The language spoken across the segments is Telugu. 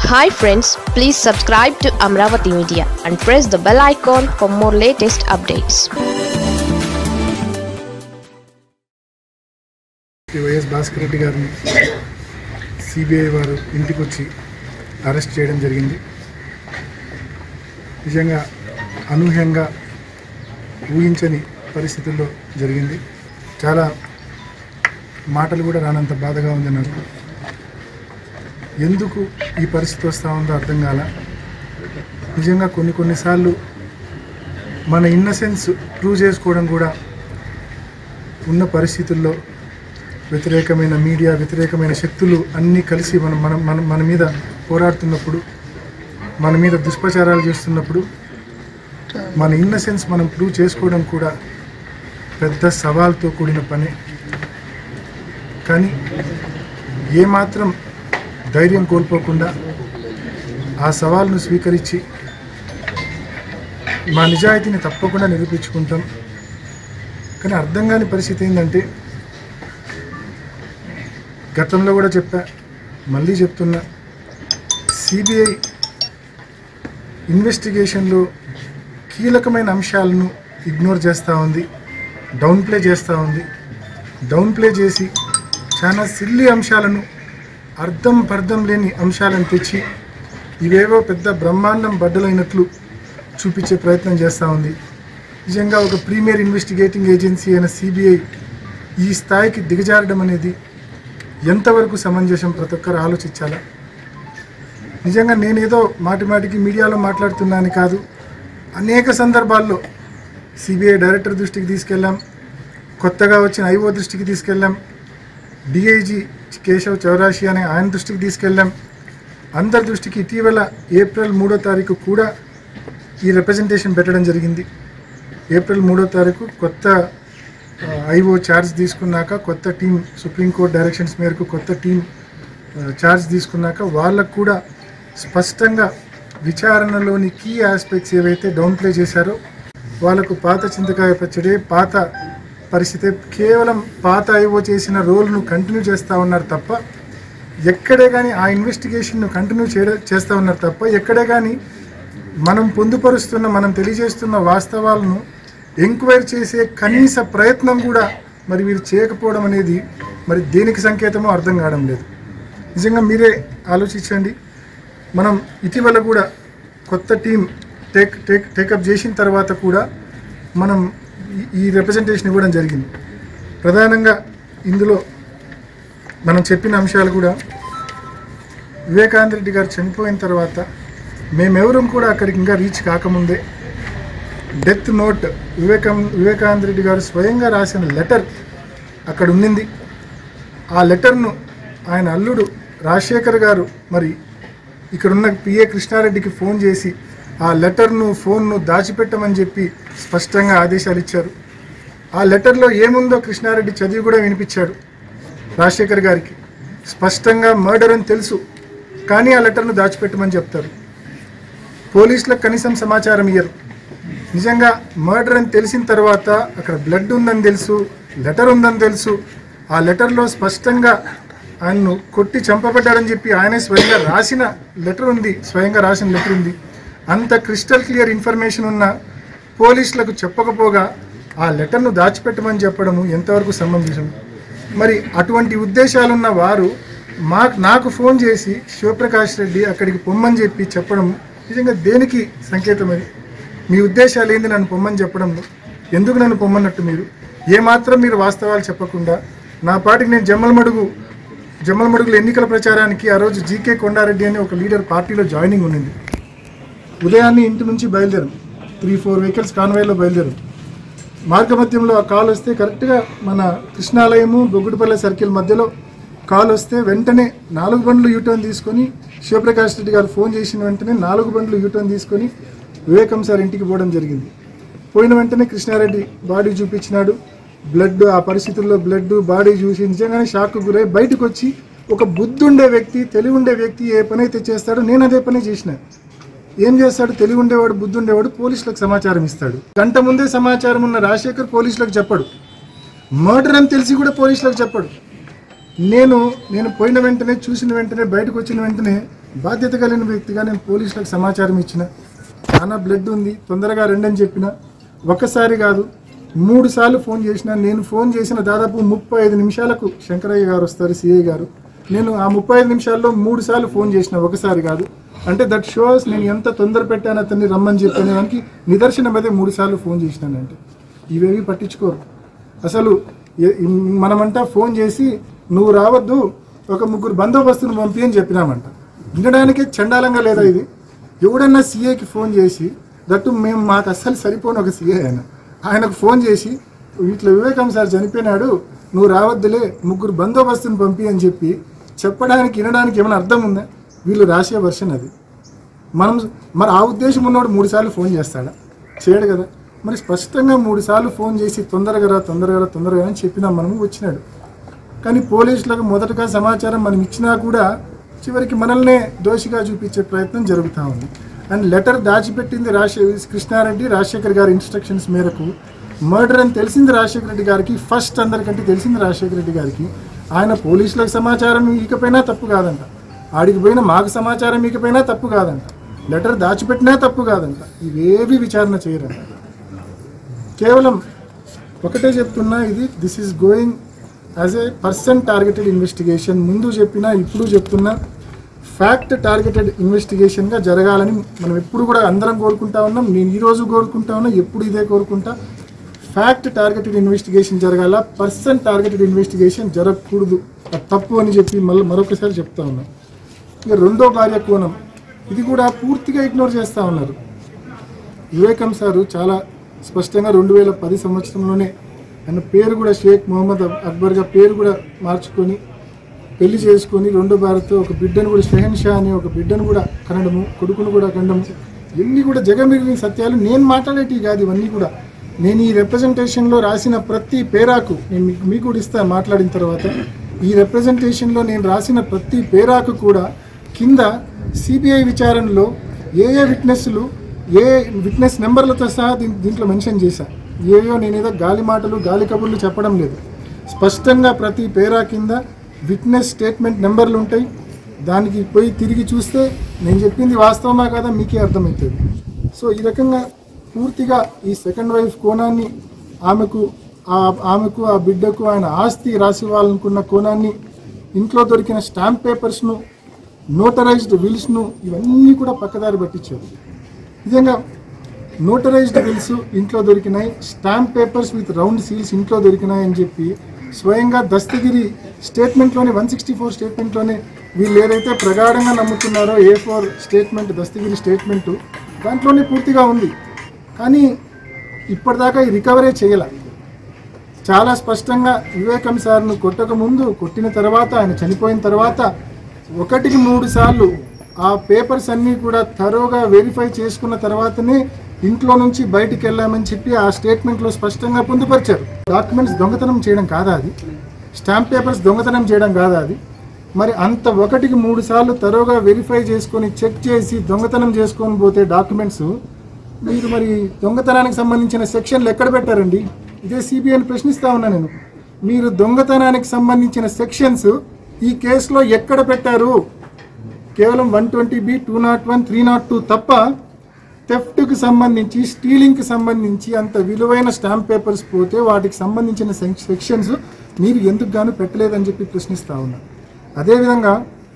hi friends please subscribe to Amaravati media and press the bell icon for more latest updates Shri YS Bhaskar Reddy గారిని సిబిఐ వారు ఇంటికి వచ్చి అరెస్ట్ చేయడం జరిగింది నిజంగా అనూహ్యంగా ఊహించని పరిస్థితుల్లో జరిగింది చాలా మాటలు కూడా రానంత బాధగా ఉంది నాకు ఎందుకు ఈ పరిస్థితి వస్తూ ఉందో అర్థం కాల నిజంగా కొన్ని కొన్నిసార్లు మన ఇన్నసెన్స్ ప్రూవ్ చేసుకోవడం కూడా ఉన్న పరిస్థితుల్లో వ్యతిరేకమైన మీడియా వ్యతిరేకమైన శక్తులు అన్నీ కలిసి మనం మనం మన మన మీద పోరాడుతున్నప్పుడు మన మీద దుష్ప్రచారాలు చేస్తున్నప్పుడు మన ఇన్నసెన్స్ మనం ప్రూవ్ చేసుకోవడం కూడా పెద్ద సవాల్తో కూడిన పని కానీ ఏమాత్రం ధైర్యం కోల్పోకుండా ఆ సవాల్ను స్వీకరించి మా నిజాయితీని తప్పకుండా నిరూపించుకుంటాం కానీ అర్థం కాని పరిస్థితి ఏంటంటే గతంలో కూడా చెప్పా మళ్ళీ చెప్తున్నా సిబిఐ ఇన్వెస్టిగేషన్లో కీలకమైన అంశాలను ఇగ్నోర్ చేస్తూ ఉంది డౌన్ ప్లే చేస్తూ ఉంది డౌన్ ప్లే చేసి చాలా సిల్లి అంశాలను అర్థం పర్థం లేని అంశాలను తెచ్చి ఇవేవో పెద్ద బ్రహ్మాండం బద్దలైనట్లు చూపించే ప్రయత్నం చేస్తూ ఉంది నిజంగా ఒక ప్రీమియర్ ఇన్వెస్టిగేటింగ్ ఏజెన్సీ అయిన సిబిఐ ఈ స్థాయికి దిగజారడం అనేది ఎంతవరకు సమంజసం ప్రతి ఒక్కరు ఆలోచించాలా నిజంగా నేనేదో మాటి మాటికి మీడియాలో మాట్లాడుతున్నాను కాదు అనేక సందర్భాల్లో సిబిఐ డైరెక్టర్ దృష్టికి తీసుకెళ్ళాం కొత్తగా వచ్చిన ఐఓ దృష్టికి తీసుకెళ్ళాం డిఐజీ కేశవ్ చౌరాషి అనే ఆయన దృష్టికి తీసుకెళ్ళాం అందరి దృష్టికి ఇటీవల ఏప్రిల్ మూడో తారీఖు కూడా ఈ రిప్రజెంటేషన్ పెట్టడం జరిగింది ఏప్రిల్ మూడో తారీఖు కొత్త ఐఓ ఛార్జ్ తీసుకున్నాక కొత్త టీం సుప్రీంకోర్టు డైరెక్షన్స్ మేరకు కొత్త టీం ఛార్జ్ తీసుకున్నాక వాళ్ళకు కూడా స్పష్టంగా విచారణలోని కీ ఆస్పెక్ట్స్ ఏవైతే డౌన్ ప్లే చేశారో వాళ్ళకు పాత చింతకాయ పచ్చడి పాత పరిస్థితి కేవలం పాత ఐఓ చేసిన రోల్ను కంటిన్యూ చేస్తూ ఉన్నారు తప్ప ఎక్కడే కానీ ఆ ఇన్వెస్టిగేషన్ను కంటిన్యూ చేయడం చేస్తూ ఉన్నారు తప్ప ఎక్కడే కానీ మనం పొందుపరుస్తున్న మనం తెలియజేస్తున్న వాస్తవాలను ఎంక్వైరీ చేసే కనీస ప్రయత్నం కూడా మరి వీరు చేయకపోవడం అనేది మరి దేనికి సంకేతమో అర్థం కావడం లేదు నిజంగా మీరే ఆలోచించండి మనం ఇటీవల కూడా కొత్త టీం టేక్ టేక్ టేకప్ చేసిన తర్వాత కూడా మనం ఈ- ఈ రిప్రజెంటేషన్ ఇవ్వడం జరిగింది ప్రధానంగా ఇందులో మనం చెప్పిన అంశాలు కూడా వివేకానంద రెడ్డి గారు చనిపోయిన తర్వాత మేమెవరం కూడా అక్కడికి ఇంకా రీచ్ కాకముందే డెత్ నోట్ వివేకం వివేకానంద రెడ్డి గారు స్వయంగా రాసిన లెటర్ అక్కడ ఉండింది ఆ లెటర్ను ఆయన అల్లుడు రాజశేఖర్ గారు మరి ఇక్కడున్న పిఏ కృష్ణారెడ్డికి ఫోన్ చేసి ఆ లెటర్ను ఫోన్ను దాచిపెట్టమని చెప్పి స్పష్టంగా ఆదేశాలు ఇచ్చారు ఆ లెటర్లో ఏముందో కృష్ణారెడ్డి చదివి కూడా వినిపించాడు రాజశేఖర్ గారికి స్పష్టంగా మర్డర్ అని తెలుసు కానీ ఆ లెటర్ను దాచిపెట్టమని చెప్తారు పోలీసులకు కనీసం సమాచారం ఇయ్యరు నిజంగా మర్డర్ అని తెలిసిన తర్వాత అక్కడ బ్లడ్ ఉందని తెలుసు లెటర్ ఉందని తెలుసు ఆ లెటర్లో స్పష్టంగా ఆయన్ను కొట్టి చంపబడ్డాడని చెప్పి ఆయనే స్వయంగా రాసిన లెటర్ ఉంది స్వయంగా రాసిన లెటర్ ఉంది అంత క్రిస్టల్ క్లియర్ ఇన్ఫర్మేషన్ ఉన్న పోలీసులకు చెప్పకపోగా ఆ లెటర్ను దాచిపెట్టమని చెప్పడము ఎంతవరకు సంబంధించం మరి అటువంటి ఉద్దేశాలున్న వారు మా నాకు ఫోన్ చేసి శివప్రకాష్ రెడ్డి అక్కడికి పొమ్మని చెప్పి చెప్పడం నిజంగా దేనికి సంకేతం అది మీ ఉద్దేశాలు ఏంది నన్ను పొమ్మని చెప్పడం ఎందుకు నన్ను పొమ్మన్నట్టు మీరు ఏమాత్రం మీరు వాస్తవాలు చెప్పకుండా నా పాటికి నేను జమ్మలమడుగు జమ్మలమడుగుల ఎన్నికల ప్రచారానికి ఆ రోజు జీకే కొండారెడ్డి అని ఒక లీడర్ పార్టీలో జాయినింగ్ ఉండింది ఉదయాన్నే ఇంటి నుంచి బయలుదేరాం త్రీ ఫోర్ వెహికల్స్ కాన్వాయ్లో బయలుదేరాం మార్గమధ్యంలో ఆ కాల్ వస్తే కరెక్ట్గా మన కృష్ణాలయము బొగ్గుడిపల్లె సర్కిల్ మధ్యలో కాల్ వస్తే వెంటనే నాలుగు బండ్లు యూటర్న్ తీసుకొని శివప్రకాష్ రెడ్డి గారు ఫోన్ చేసిన వెంటనే నాలుగు బండ్లు యూటర్న్ తీసుకొని వివేకం సార్ ఇంటికి పోవడం జరిగింది పోయిన వెంటనే కృష్ణారెడ్డి బాడీ చూపించినాడు బ్లడ్ ఆ పరిస్థితుల్లో బ్లడ్ బాడీ చూసి నిజంగానే షాక్ గురై బయటకు వచ్చి ఒక బుద్ధి ఉండే వ్యక్తి తెలివి ఉండే వ్యక్తి ఏ పని అయితే చేస్తాడో నేను అదే పని చేసిన ఏం చేస్తాడు తెలివి ఉండేవాడు బుద్ధి ఉండేవాడు పోలీసులకు సమాచారం ఇస్తాడు గంట ముందే సమాచారం ఉన్న రాజశేఖర్ పోలీసులకు చెప్పడు మర్డర్ అని తెలిసి కూడా పోలీసులకు చెప్పడు నేను నేను పోయిన వెంటనే చూసిన వెంటనే బయటకు వచ్చిన వెంటనే బాధ్యత కలిగిన వ్యక్తిగా నేను పోలీసులకు సమాచారం ఇచ్చిన చాలా బ్లడ్ ఉంది తొందరగా రండి అని చెప్పిన ఒక్కసారి కాదు మూడు సార్లు ఫోన్ చేసిన నేను ఫోన్ చేసిన దాదాపు ముప్పై ఐదు నిమిషాలకు శంకరయ్య గారు వస్తారు సిఐ గారు నేను ఆ ముప్పై ఐదు నిమిషాల్లో మూడు సార్లు ఫోన్ చేసిన ఒకసారి కాదు అంటే దట్ షోస్ నేను ఎంత తొందర పెట్టాను అతన్ని రమ్మని చెప్పాను దానికి నిదర్శనం అయితే మూడు సార్లు ఫోన్ చేసినానంటే ఇవేవి పట్టించుకోరు అసలు ఏ- మనమంటా ఫోన్ చేసి నువ్వు రావద్దు ఒక ముగ్గురు బందోబస్తును పంపి అని చెప్పినామంట వినడానికే చండాలంగా లేదా ఇది ఎవడన్నా సీఏకి ఫోన్ చేసి దట్టు మేము మాకు అస్సలు సరిపోని ఒక సీఏ ఆయన ఆయనకు ఫోన్ చేసి ఇట్లా వివేకం సార్ చనిపోయినాడు నువ్వు రావద్దులే ముగ్గురు బందోబస్తుని పంపి అని చెప్పి చెప్పడానికి వినడానికి ఏమైనా అర్థం ఉందా వీళ్ళు రాసే వర్షన్ అది మనం మరి ఆ ఉద్దేశం ఉన్నవాడు మూడు సార్లు ఫోన్ చేస్తాడా చేయడు కదా మరి స్పష్టంగా మూడు సార్లు ఫోన్ చేసి తొందరగా రా తొందరగా రా తొందరగా అని చెప్పినా మనము వచ్చినాడు కానీ పోలీసులకు మొదటగా సమాచారం మనం ఇచ్చినా కూడా చివరికి మనల్నే దోషిగా చూపించే ప్రయత్నం జరుగుతూ ఉంది అండ్ లెటర్ దాచిపెట్టింది రాజశేఖర్ కృష్ణారెడ్డి రాజశేఖర్ గారి ఇన్స్ట్రక్షన్స్ మేరకు మర్డర్ అని తెలిసింది రాజశేఖర రెడ్డి గారికి ఫస్ట్ అందరికంటే తెలిసింది రాజశేఖర రెడ్డి గారికి ఆయన పోలీసులకు సమాచారం ఇకపోయినా తప్పు కాదంట ఆడికి పోయిన మాకు సమాచారం ఇకపోయినా తప్పు కాదంట లెటర్ దాచిపెట్టినా తప్పు కాదంట ఇవేవి విచారణ చేయరంట కేవలం ఒకటే చెప్తున్నా ఇది this is going as a person targeted investigation ముందు చెప్పినా ఇప్పుడు చెప్తున్నా ఫ్యాక్ట్ టార్గెటెడ్ ఇన్వెస్టిగేషన్గా జరగాలని మనం ఎప్పుడు కూడా అందరం కోరుకుంటా ఉన్నాం నేను ఈ రోజు కోరుకుంటా ఉన్నా ఎప్పుడు ఇదే కోరుకుంటా ఫ్యాక్ట్ టార్గెటెడ్ ఇన్వెస్టిగేషన్ జరగాల పర్సన్ టార్గెటెడ్ ఇన్వెస్టిగేషన్ జరగకూడదు అది తప్పు అని చెప్పి మళ్ళీ మరొకసారి చెప్తా ఉన్నా ఇక రెండో భార్య కోణం ఇది కూడా పూర్తిగా ఇగ్నోర్ చేస్తూ ఉన్నారు వివేకం సారు చాలా స్పష్టంగా రెండు వేల పది సంవత్సరంలోనే ఆయన పేరు కూడా షేక్ మొహమ్మద్ అక్బర్గా పేరు కూడా మార్చుకొని పెళ్లి చేసుకొని రెండో భారత్ ఒక బిడ్డను కూడా షెహన్ షా అనే ఒక బిడ్డను కూడా కనడము కొడుకును కూడా కనడము ఇవన్నీ కూడా జగమిరిగిన సత్యాలు నేను మాట్లాడేటివి కాదు ఇవన్నీ కూడా నేను ఈ రిప్రజెంటేషన్లో రాసిన ప్రతి పేరాకు నేను మీకు మీకు కూడా ఇస్తాను మాట్లాడిన తర్వాత ఈ రిప్రజెంటేషన్లో నేను రాసిన ప్రతి పేరాకు కూడా కింద సిబిఐ విచారణలో ఏ ఏ విట్నెస్లు ఏ విట్నెస్ నెంబర్లతో సహా దీం- దీంట్లో మెన్షన్ చేశా ఏయో నేనేదో గాలి మాటలు గాలి కబుర్లు చెప్పడం లేదు స్పష్టంగా ప్రతి పేరా కింద విట్నెస్ స్టేట్మెంట్ నెంబర్లు ఉంటాయి దానికి పోయి తిరిగి చూస్తే నేను చెప్పింది వాస్తవమా కదా మీకే అర్థమవుతుంది సో ఈ రకంగా పూర్తిగా ఈ సెకండ్ వైఫ్ కోణాన్ని ఆమెకు ఆ- ఆమెకు ఆ బిడ్డకు ఆయన ఆస్తి రాసి ఇవ్వాలనుకున్న కోణాన్ని ఇంట్లో దొరికిన స్టాంప్ పేపర్స్ను నోటరైజ్డ్ విల్స్ను ఇవన్నీ కూడా పక్కదారి పట్టించారు నిజంగా నోటరైజ్డ్ బిల్స్ ఇంట్లో దొరికినాయి stamp papers with round seals ఇంట్లో దొరికినాయి అని చెప్పి స్వయంగా దస్తగిరి స్టేట్మెంట్లోనే వన్ సిక్స్టీ ఫోర్ స్టేట్మెంట్లోనే వీళ్ళు ఏదైతే ప్రగాఢంగా నమ్ముతున్నారో A four statement Dastagiri statement దాంట్లోనే పూర్తిగా ఉంది కానీ ఇప్పటిదాకా ఈ రికవరీ చేయాల చాలా స్పష్టంగా వివేకం సార్ను కొట్టక ముందు కొట్టిన తర్వాత ఆయన చనిపోయిన తర్వాత ఒకటికి మూడు సార్లు ఆ పేపర్స్ అన్నీ కూడా తరోగా వెరిఫై చేసుకున్న తర్వాతనే ఇంట్లో నుంచి బయటికి వెళ్ళామని చెప్పి ఆ స్టేట్మెంట్లో స్పష్టంగా పొందుపరిచారు డాక్యుమెంట్స్ దొంగతనం చేయడం కాదా అది స్టాంప్ పేపర్స్ దొంగతనం చేయడం కాదా అది మరి అంత ఒకటికి మూడు సార్లు తరోగా వెరిఫై చేసుకొని చెక్ చేసి దొంగతనం చేసుకొని పోతే డాక్యుమెంట్స్ మీరు మరి దొంగతనానికి సంబంధించిన సెక్షన్లు ఎక్కడ పెట్టారండి ఇదే సిబిఐని ప్రశ్నిస్తా ఉన్నా నేను మీరు దొంగతనానికి సంబంధించిన సెక్షన్స్ ఈ కేసులో ఎక్కడ పెట్టారు కేవలం one twenty B two not one three not two తప్ప థెఫ్ట్కి సంబంధించి స్టీలింగ్కి సంబంధించి అంత విలువైన స్టాంప్ పేపర్స్ పోతే వాటికి సంబంధించిన సెక్- సెక్షన్స్ మీరు ఎందుకు గాను పెట్టలేదని చెప్పి ప్రశ్నిస్తా ఉన్నా అదేవిధంగా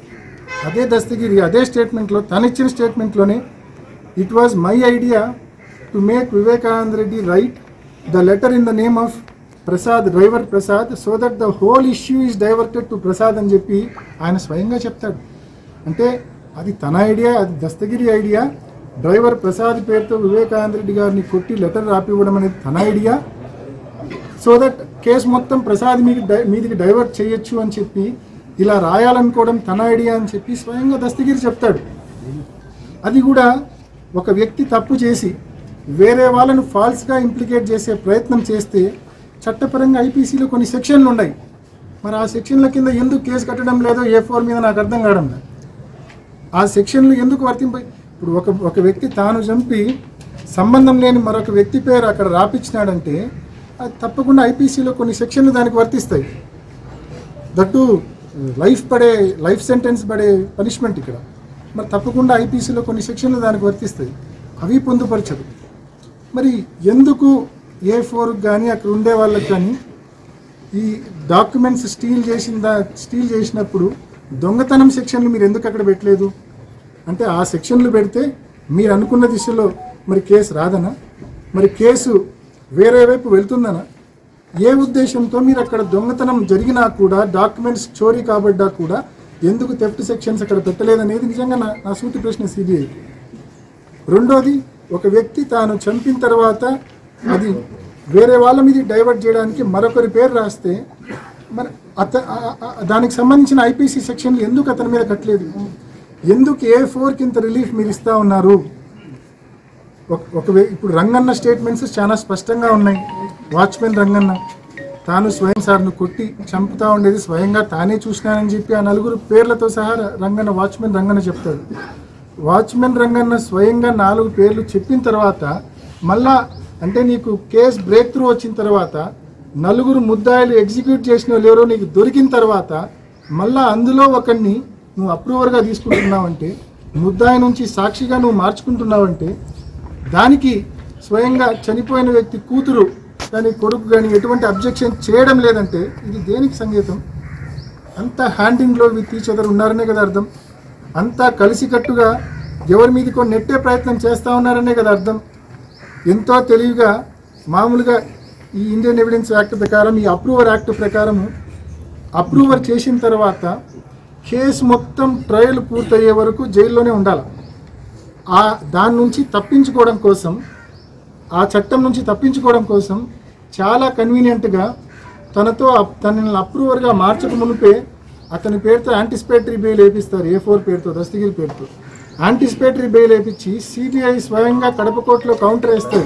అదే దస్తగిరి అదే స్టేట్మెంట్లో తనిచ్చిన స్టేట్మెంట్లోనే it was my idea to make Vivekananda Reddy write the letter in the name of Prasad driver Prasad so that the whole issue is diverted to Prasad అని చెప్పి ఆయన స్వయంగా చెప్తాడు అంటే అది తన ఐడియా అది దస్తగిరి ఐడియా డ్రైవర్ ప్రసాద్ పేరుతో వివేకానంద రెడ్డి గారిని కొట్టి లెటర్ రాపివ్వడం అనేది తన ఐడియా సో దట్ కేసు మొత్తం ప్రసాద్ మీకు డై- మీదికి డైవర్ట్ చేయొచ్చు అని చెప్పి ఇలా రాయాలనుకోవడం తన ఐడియా అని చెప్పి స్వయంగా దస్తగిరి చెప్తాడు అది కూడా ఒక వ్యక్తి తప్పు చేసి వేరే వాళ్ళను ఫాల్స్గా ఇంప్లికేట్ చేసే ప్రయత్నం చేస్తే చట్టపరంగా ఐపీసీలో కొన్ని సెక్షన్లు ఉన్నాయి మరి ఆ సెక్షన్ల కింద ఎందుకు కేసు కట్టడం లేదో ఏ ఫోర్ మీద నాకు అర్థం కావడం లేదు ఆ సెక్షన్లు ఎందుకు వర్తింప ఇప్పుడు ఒక ఒక వ్యక్తి తాను చంపి సంబంధం లేని మరొక వ్యక్తి పేరు అక్కడ రాపించినాడంటే అది తప్పకుండా ఐపీసీలో కొన్ని సెక్షన్లు దానికి వర్తిస్తాయి దట్టు లైఫ్ పడే లైఫ్ సెంటెన్స్ పడే పనిష్మెంట్ ఇక్కడ మరి తప్పకుండా ఐపీసీలో కొన్ని సెక్షన్లు దానికి వర్తిస్తాయి అవి పొందుపరచదు మరి ఎందుకు ఏ ఫోర్కి కానీ అక్కడ ఉండే వాళ్ళకి కానీ ఈ డాక్యుమెంట్స్ స్టీల్ చేసిన దా స్టీల్ చేసినప్పుడు దొంగతనం సెక్షన్లు మీరు ఎందుకు అక్కడ పెట్టలేదు అంటే ఆ సెక్షన్లు పెడితే మీరు అనుకున్న దిశలో మరి కేసు రాదనా మరి కేసు వేరే వైపు వెళ్తుందనా ఏ ఉద్దేశంతో మీరు అక్కడ దొంగతనం జరిగినా కూడా డాక్యుమెంట్స్ చోరీ కాబడ్డా కూడా ఎందుకు థెఫ్ట్ సెక్షన్స్ అక్కడ పెట్టలేదనేది నిజంగా నా నా సూటి ప్రశ్న సిబిఐ రెండోది ఒక వ్యక్తి తాను చంపిన తర్వాత అది వేరే వాళ్ళ మీద డైవర్ట్ చేయడానికి మరొకరి పేరు రాస్తే మరి అత ఆ- ఆ- దానికి సంబంధించిన ఐపీసీ సెక్షన్లు ఎందుకు అతని మీద కట్టలేదు ఎందుకు ఏ ఫోర్కి ఇంత రిలీఫ్ మీరు ఇస్తా ఉన్నారు ఒక- ఒక వే- ఇప్పుడు రంగన్న స్టేట్మెంట్స్ చాలా స్పష్టంగా ఉన్నాయి వాచ్మెన్ రంగన్న తాను స్వయం సార్ను కొట్టి చంపుతా ఉండేది స్వయంగా తానే చూసినానని చెప్పి ఆ నలుగురు పేర్లతో సహా రంగన్న వాచ్మెన్ రంగన్న చెప్తాడు వాచ్మెన్ రంగన్న స్వయంగా నాలుగు పేర్లు చెప్పిన తర్వాత మళ్ళా అంటే నీకు కేస్ బ్రేక్ త్రూ వచ్చిన తర్వాత నలుగురు ముద్దాయిలు ఎగ్జిక్యూట్ చేసిన వాళ్ళు ఎవరో నీకు దొరికిన తర్వాత మళ్ళా అందులో ఒకరిని నువ్వు అప్రూవర్గా తీసుకుంటున్నావంటే ముద్దాయి నుంచి సాక్షిగా నువ్వు మార్చుకుంటున్నావంటే దానికి స్వయంగా చనిపోయిన వ్యక్తి కూతురు కానీ కొడుకు కానీ ఎటువంటి అబ్జెక్షన్ చేయడం లేదంటే ఇది దేనికి సంగీతం అంతా హ్యాండింగ్లో విత్ ఈచ్ అదర్ ఉన్నారనే కదా అర్థం అంతా కలిసికట్టుగా ఎవరి మీదకో నెట్టే ప్రయత్నం చేస్తూ ఉన్నారనే కదా అర్థం ఎంతో తెలివిగా మామూలుగా ఈ ఇండియన్ ఎవిడెన్స్ యాక్ట్ ప్రకారం ఈ అప్రూవర్ యాక్ట్ ప్రకారము అప్రూవర్ చేసిన తర్వాత కేసు మొత్తం ట్రయల్ పూర్తయ్యే వరకు జైల్లోనే ఉండాలి ఆ దాని నుంచి తప్పించుకోవడం కోసం ఆ చట్టం నుంచి తప్పించుకోవడం కోసం చాలా కన్వీనియంట్గా తనతో అప్- తనని అప్రూవర్గా మార్చక మునిపే అతని పేరుతో యాంటిసిపేటరీ బెయిల్ వేపిస్తారు ఏ ఫోర్ పేరుతో దస్తగిరి పేరుతో యాంటిసిపేటరీ బెయిల్ వేపించి సిబిఐ స్వయంగా కడప కోర్టులో కౌంటర్ వేస్తుంది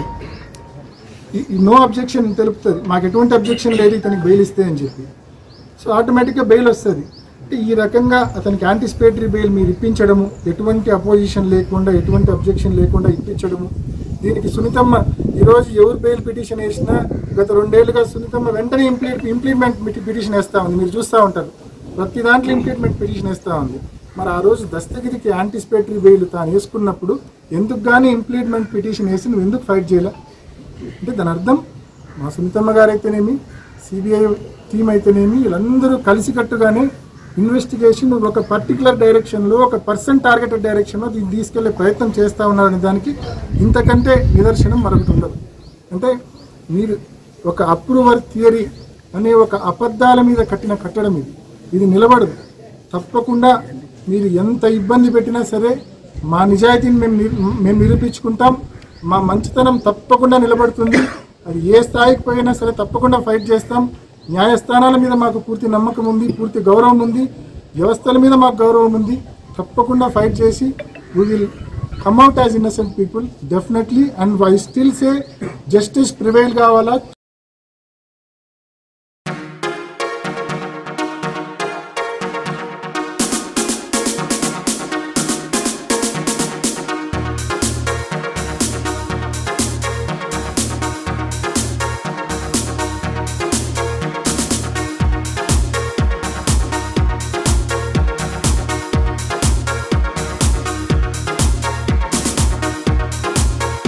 నో అబ్జెక్షన్ తెలుపుతుంది మాకు ఎటువంటి అబ్జెక్షన్ లేదు ఇతనికి బెయిల్ ఇస్తే అని చెప్పి సో ఆటోమేటిక్గా బెయిల్ వస్తుంది అంటే ఈ రకంగా అతనికి యాంటిసిపేటరీ బెయిల్ మీరు ఇప్పించడము ఎటువంటి అపోజిషన్ లేకుండా ఎటువంటి అబ్జెక్షన్ లేకుండా ఇప్పించడము దీనికి సునీతమ్మ ఈరోజు ఎవరు బెయిల్ పిటిషన్ వేసినా గత రెండేళ్లుగా సునీతమ్మ వెంటనే ఇంప్లీ ఇంప్లిమెంట్ పిటిషన్ వేస్తూ ఉంది మీరు చూస్తూ ఉంటారు ప్రతి దాంట్లో ఇంప్లిమెంట్ పిటిషన్ వేస్తూ ఉంది మరి ఆ రోజు దస్తగిరికి యాంటిసిపేటరీ బెయిల్ తాను వేసుకున్నప్పుడు ఎందుకు కానీ ఇంప్లిమెంట్ పిటిషన్ వేసి నువ్వు ఎందుకు ఫైట్ చేయలే అంటే దాని అర్థం మా సునీతమ్మ గారు అయితేనేమి సిబిఐ టీం అయితేనేమి వీళ్ళందరూ కలిసికట్టుగానే ఇన్వెస్టిగేషన్ ఒక పర్టికులర్ డైరెక్షన్లో ఒక పర్సన్ టార్గెటెడ్ డైరెక్షన్లో దీన్ని తీసుకెళ్లే ప్రయత్నం చేస్తూ ఉన్నారనే దానికి ఇంతకంటే నిదర్శనం మరొకటి ఉండదు అంటే మీరు ఒక అప్రూవర్ థియరీ అనే ఒక అబద్ధాల మీద కట్టిన కట్టడం ఇది ఇది నిలబడదు తప్పకుండా మీరు ఎంత ఇబ్బంది పెట్టినా సరే మా నిజాయితీని మేము నిరు- మేము నిరూపించుకుంటాం మా మంచితనం తప్పకుండా నిలబడుతుంది అది ఏ స్థాయికి పోయినా సరే తప్పకుండా ఫైట్ చేస్తాం న్యాయస్థానాల మీద మాకు పూర్తి నమ్మకం ఉంది పూర్తి గౌరవం ఉంది వ్యవస్థల మీద మాకు గౌరవం ఉంది తప్పకుండా ఫైట్ చేసి we will come out as innocent people definitely and I still say justice prevail కావాలా